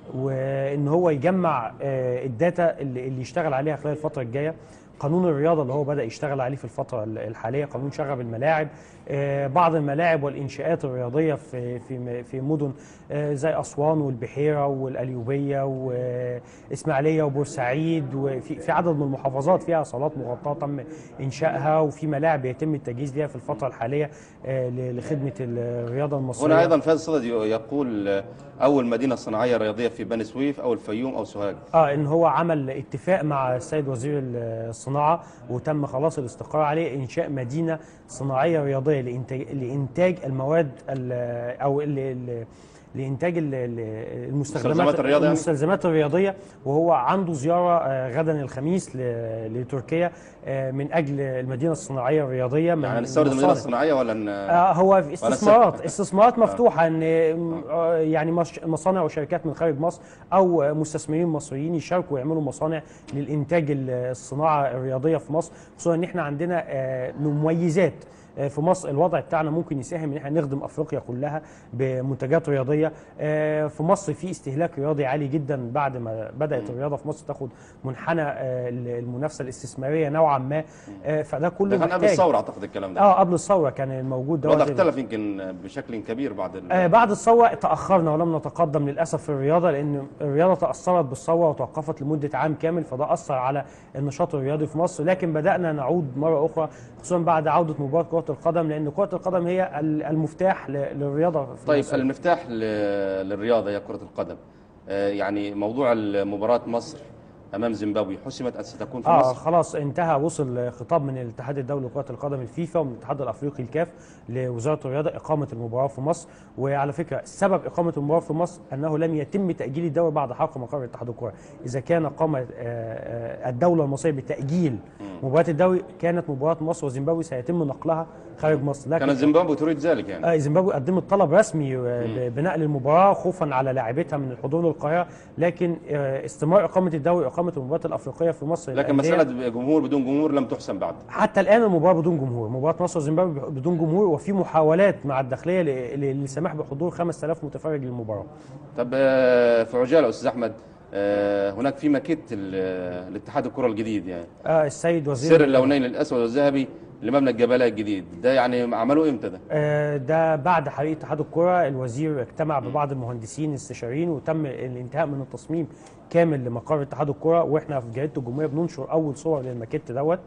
Speaker 8: وان هو يجمع آه، الداتا اللي اللي يشتغل عليها خلال الفتره الجايه قانون الرياضه اللي هو بدا يشتغل عليه في الفتره ال- الحاليه قانون شغب الملاعب آه، بعض الملاعب والانشاءات الرياضيه في في م- في مدن آه، زي اسوان والبحيره والقليوبيه واسماعيليه وبورسعيد وفي في عدد من المحافظات فيها صالات مغطاه تم انشائها وفي ملاعب يتم التجهيز ليها في الفتره الحاليه آه، ل- لخدمه الرياضه المصريه
Speaker 1: هنا ايضا فاز صدد يقول آه، اول مدينه صناعيه رياضيه في بني سويف او الفيوم او سوهاج
Speaker 8: اه ان هو عمل اتفاق مع السيد وزير الصناعه وتم خلاص الاستقرار عليه انشاء مدينه صناعيه رياضيه لانتاج لانتاج المواد ال- او ال- ال- لانتاج ال- ال- المستخدمات
Speaker 1: مستلزمات الرياضة يعني؟
Speaker 8: المستلزمات الرياضيه وهو عنده زياره آه، غدا الخميس ل- لتركيا آه، من اجل المدينه الصناعيه الرياضيه من
Speaker 1: يعني نستورد المدينه
Speaker 8: مصانع.
Speaker 1: الصناعيه ولا ن...
Speaker 8: آه، هو في استثمارات
Speaker 1: سك-
Speaker 8: استثمارات مفتوحه ان آه، يعني مش- مصانع وشركات من خارج مصر او آه، مستثمرين مصريين يشاركوا ويعملوا مصانع للانتاج ال- الصناعه الرياضيه في مصر خصوصا ان احنا عندنا آه، مميزات آه، في مصر الوضع بتاعنا ممكن يساهم ان احنا نخدم افريقيا كلها بمنتجات رياضيه آه، في مصر في استهلاك رياضي عالي جدا بعد ما بدات الرياضه في مصر تاخد منحنى آه، المنافسه الاستثماريه نوعا ما آه، فده كله
Speaker 1: ده كان قبل
Speaker 8: محتاج-
Speaker 1: الثوره اعتقد الكلام ده
Speaker 8: اه قبل الثوره كان الموجود ده
Speaker 1: الوضع
Speaker 8: وزي-
Speaker 1: اختلف يمكن بشكل كبير بعد ال...
Speaker 8: آه بعد الثوره تاخرنا ولم نتقدم للاسف في الرياضه لان الرياضه تاثرت بالثوره وتوقفت لمده عام كامل فده اثر على النشاط الرياضي في مصر لكن بدانا نعود مره اخرى خصوصا بعد عوده مباراه كره القدم لان كره القدم هي ال- المفتاح ل- للرياضه في
Speaker 1: طيب
Speaker 8: مصر.
Speaker 1: المفتاح ل... للرياضه هي كره القدم آه، يعني موضوع مباراه مصر امام زيمبابوي حسمت ان ستكون في
Speaker 8: اه
Speaker 1: مصر
Speaker 8: خلاص انتهى وصل خطاب من الاتحاد الدولي لكره القدم الفيفا ومن الاتحاد الافريقي الكاف لوزاره الرياضه اقامه المباراه في مصر وعلى فكره سبب اقامه المباراه في مصر انه لم يتم تاجيل الدوري بعد حق مقر اتحاد الكره اذا كان قام آه، آه، الدوله المصريه بتاجيل مباراه الدوري كانت مباراه مصر وزيمبابوي سيتم نقلها خارج مصر لكن
Speaker 1: كانت زيمبابوي تريد ذلك يعني
Speaker 8: آه، زيمبابوي قدمت طلب رسمي آه، ب- بنقل المباراه خوفا على لاعبتها من الحضور للقاهره لكن آه، استمرار اقامه الدوري واقامه المباريات الافريقيه في مصر
Speaker 1: لكن
Speaker 8: للأندية
Speaker 1: مساله جمهور بدون جمهور لم تحسم بعد
Speaker 8: حتى الان المباراه بدون جمهور مباراه مصر وزيمبابوي بدون جمهور وفي محاولات مع الداخليه ل- ل- للسماح بحضور 5000 متفرج للمباراه
Speaker 1: طب آه، في عجاله استاذ احمد آه، هناك في ماكيت ال- الاتحاد الكره الجديد يعني
Speaker 8: آه السيد وزير
Speaker 1: سر اللونين الاسود والذهبي لمبنى الجبلاء الجديد ده يعني عملوه امتى ده
Speaker 8: آه، ده بعد حريق اتحاد الكره الوزير اجتمع ببعض المهندسين الاستشاريين وتم الانتهاء من التصميم كامل لمقر اتحاد الكره واحنا في جريده الجمهوريه بننشر اول صور للماكيت دوت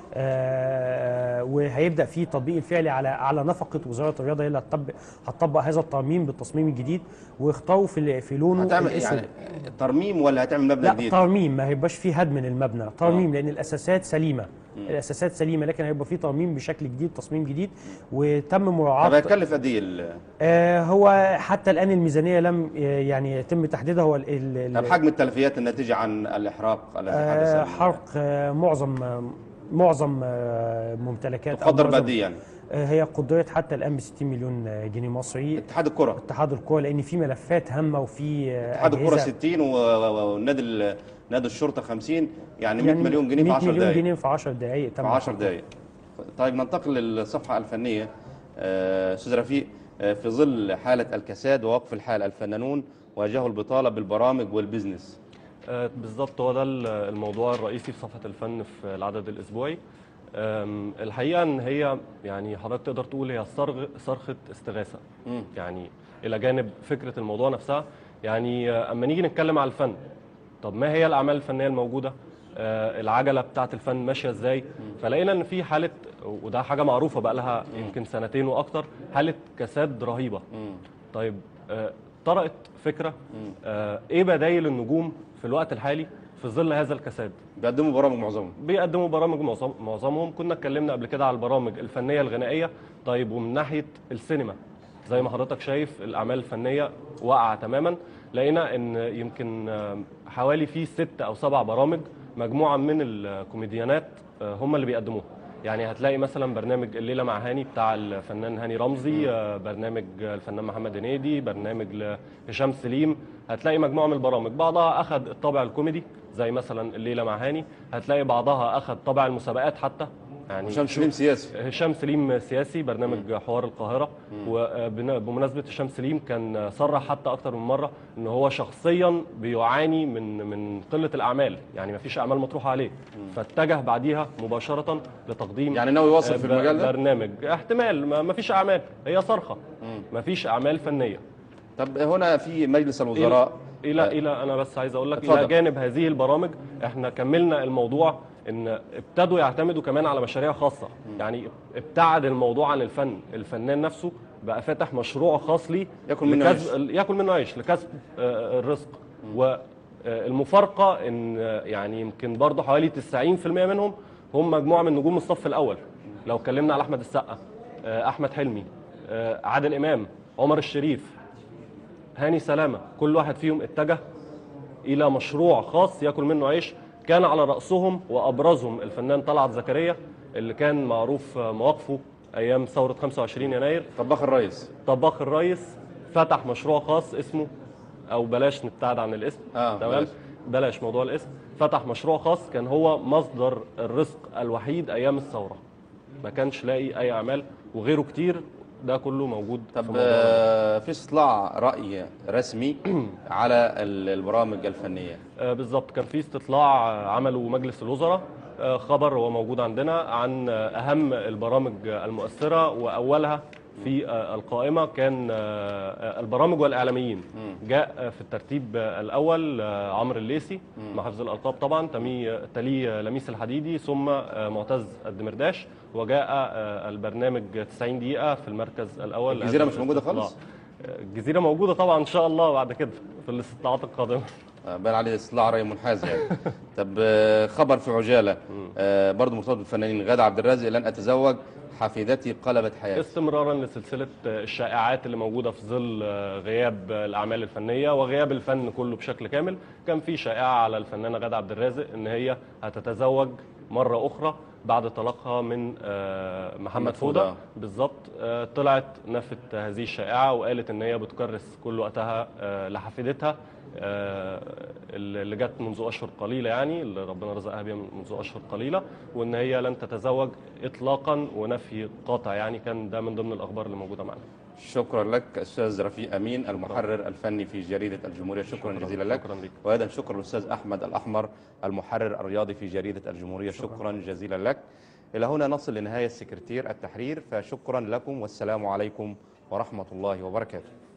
Speaker 8: آه، وهيبدا فيه التطبيق الفعلي على على نفقه وزاره الرياضه هي اللي هتطبق هتطبق هذا الترميم بالتصميم الجديد واختاروا في في لونه
Speaker 1: هتعمل
Speaker 8: الأسود.
Speaker 1: يعني ترميم ولا هتعمل مبنى
Speaker 8: لا
Speaker 1: جديد
Speaker 8: ترميم ما هيبقاش فيه هدم للمبنى ترميم لان الاساسات سليمه الاساسات سليمه لكن هيبقى فيه ترميم بشكل جديد تصميم جديد وتم
Speaker 1: طب
Speaker 8: مراعاه
Speaker 1: هيكلف قد ايه ال-
Speaker 8: آه هو حتى الان الميزانيه لم آه، يعني يتم تحديدها هو ال- ال-
Speaker 1: طب حجم التلفيات الناتجه عن الاحراق الذي
Speaker 8: آه
Speaker 1: حدث
Speaker 8: حرق آه معظم آه معظم آه ممتلكات أو
Speaker 1: تقدر
Speaker 8: معظم-
Speaker 1: بقد ايه يعني
Speaker 8: آه هي قدرت حتى الان ب 60 مليون آه، جنيه مصري
Speaker 1: اتحاد الكره
Speaker 8: اتحاد الكوره لان في ملفات هامه وفي آه،
Speaker 1: اتحاد الكره
Speaker 8: أجهزة
Speaker 1: 60 و- و- والنادي ال- نادي الشرطه 50 يعني 100 مليون جنيه في
Speaker 8: 100
Speaker 1: 10
Speaker 8: مليون
Speaker 1: دقائق
Speaker 8: جنيه في 10 دقائق
Speaker 1: في
Speaker 8: تم
Speaker 1: 10
Speaker 8: حرقها.
Speaker 1: دقائق طيب ننتقل للصفحه الفنيه آه، استاذ رفيق آه، في ظل حاله الكساد ووقف الحال الفنانون واجهوا البطاله بالبرامج والبزنس
Speaker 9: آه، بالظبط هو ده ال- الموضوع الرئيسي في صفحة الفن في العدد الأسبوعي أم، الحقيقه ان هي يعني حضرتك تقدر تقول هي صرغ صرخه استغاثه
Speaker 1: مم.
Speaker 9: يعني الى جانب فكره الموضوع نفسها يعني آه، اما نيجي نتكلم على الفن طب ما هي الاعمال الفنيه الموجوده آه، العجله بتاعه الفن ماشيه ازاي فلقينا ان في حاله وده حاجه معروفه بقى لها يمكن سنتين واكتر حاله كساد رهيبه
Speaker 1: مم.
Speaker 9: طيب آه، طرأت فكره آه، ايه بدايل النجوم في الوقت الحالي في ظل هذا الكساد
Speaker 1: بيقدموا برامج معظمهم
Speaker 9: بيقدموا برامج معظم معظمهم كنا اتكلمنا قبل كده على البرامج الفنيه الغنائيه طيب ومن ناحيه السينما زي ما حضرتك شايف الاعمال الفنيه واقعه تماما لقينا ان يمكن آه، حوالي في ست او سبع برامج مجموعه من الكوميديانات آه، هم اللي بيقدموها يعني هتلاقي مثلا برنامج الليله مع هاني بتاع الفنان هاني رمزي آه، برنامج الفنان محمد هنيدي برنامج لهشام سليم هتلاقي مجموعه من البرامج بعضها اخذ الطابع الكوميدي زي مثلا الليله مع هاني هتلاقي بعضها اخذ طابع المسابقات حتى يعني
Speaker 1: هشام سليم سياسي
Speaker 9: هشام سليم سياسي برنامج حوار القاهرة وبمناسبة هشام سليم كان صرح حتى أكتر من مرة إن هو شخصيا بيعاني من من قلة الأعمال يعني ما فيش أعمال مطروحة عليه فاتجه بعديها مباشرة لتقديم
Speaker 1: يعني ناوي يواصل في
Speaker 9: ب-
Speaker 1: المجال ده؟
Speaker 9: برنامج احتمال ما ما فيش أعمال هي صرخة ما فيش أعمال فنية
Speaker 1: طب هنا في مجلس الوزراء
Speaker 9: الى
Speaker 1: آه،
Speaker 9: الى انا بس عايز اقول لك
Speaker 1: اتفضل.
Speaker 9: الى جانب هذه البرامج احنا كملنا الموضوع ان ابتدوا يعتمدوا كمان على مشاريع خاصه يعني ابتعد الموضوع عن الفن الفنان نفسه بقى فاتح مشروع خاص ليه
Speaker 1: ياكل منه
Speaker 9: لكسب- ياكل منه عيش لكسب آه، الرزق والمفارقه ان آه، يعني يمكن برضه حوالي 90% منهم هم مجموعه من نجوم الصف الاول لو اتكلمنا على احمد السقا آه، احمد حلمي آه، عادل امام عمر الشريف هاني سلامة كل واحد فيهم اتجه إلى مشروع خاص يأكل منه عيش كان على رأسهم وأبرزهم الفنان طلعت زكريا اللي كان معروف مواقفه أيام ثورة 25 يناير
Speaker 1: طباخ الرئيس
Speaker 9: طباخ الريس فتح مشروع خاص اسمه أو بلاش نبتعد عن الاسم
Speaker 1: آه،
Speaker 9: تمام
Speaker 1: بلاش.
Speaker 9: بلاش موضوع الاسم فتح مشروع خاص كان هو مصدر الرزق الوحيد أيام الثورة ما كانش لاقي أي أعمال وغيره كتير ده كله موجود في
Speaker 1: طب
Speaker 9: موضوع
Speaker 1: آه، في استطلاع رأي رسمي على ال- البرامج الفنية
Speaker 9: آه، بالظبط كان في استطلاع آه، عمله مجلس الوزراء آه، خبر هو موجود عندنا عن آه، اهم البرامج آه، المؤثره واولها في آه، القائمه كان آه، آه، البرامج والاعلاميين جاء آه، في الترتيب آه، الاول آه، عمرو الليسي مع حفظ الالقاب طبعا تمي تليه آه، لميس الحديدي ثم آه، معتز الدمرداش وجاء آه، البرنامج 90 دقيقه في المركز الاول
Speaker 1: الجزيرة
Speaker 9: لهذا
Speaker 1: مش موجودة
Speaker 9: الاستطلاع.
Speaker 1: خالص؟
Speaker 9: آه، الجزيره موجوده طبعا ان شاء الله بعد كده في الاستطلاعات القادمه
Speaker 1: آه، بان عليه استطلاع رأي منحاز يعني طب آه، خبر في عجالة آه، برضو مرتبط بالفنانين غادة عبد الرازق لن أتزوج حفيدتي قلبت حياتي
Speaker 9: استمرارا لسلسله الشائعات اللي موجوده في ظل غياب الاعمال الفنيه وغياب الفن كله بشكل كامل كان في شائعه على الفنانه غاده عبد الرازق ان هي هتتزوج مره اخرى بعد طلاقها من آه، محمد
Speaker 1: محمد فودة.
Speaker 9: فوده بالظبط آه، طلعت نفت هذه الشائعه وقالت ان هي بتكرس كل وقتها آه، لحفيدتها آه، اللي جت منذ اشهر قليله يعني اللي ربنا رزقها بيها منذ اشهر قليله وان هي لن تتزوج اطلاقا ونفي قاطع يعني كان ده من ضمن الاخبار اللي موجوده معنا
Speaker 1: شكرا لك أستاذ رفيق أمين المحرر الفني في جريدة الجمهورية شكرا,
Speaker 9: شكراً.
Speaker 1: جزيلا لك
Speaker 9: شكراً لك.
Speaker 1: وأيضا شكرا للأستاذ أحمد الأحمر المحرر الرياضي في جريدة الجمهورية شكرا جزيلا لك إلى هنا نصل لنهاية سكرتير التحرير فشكرا لكم والسلام عليكم ورحمة الله وبركاته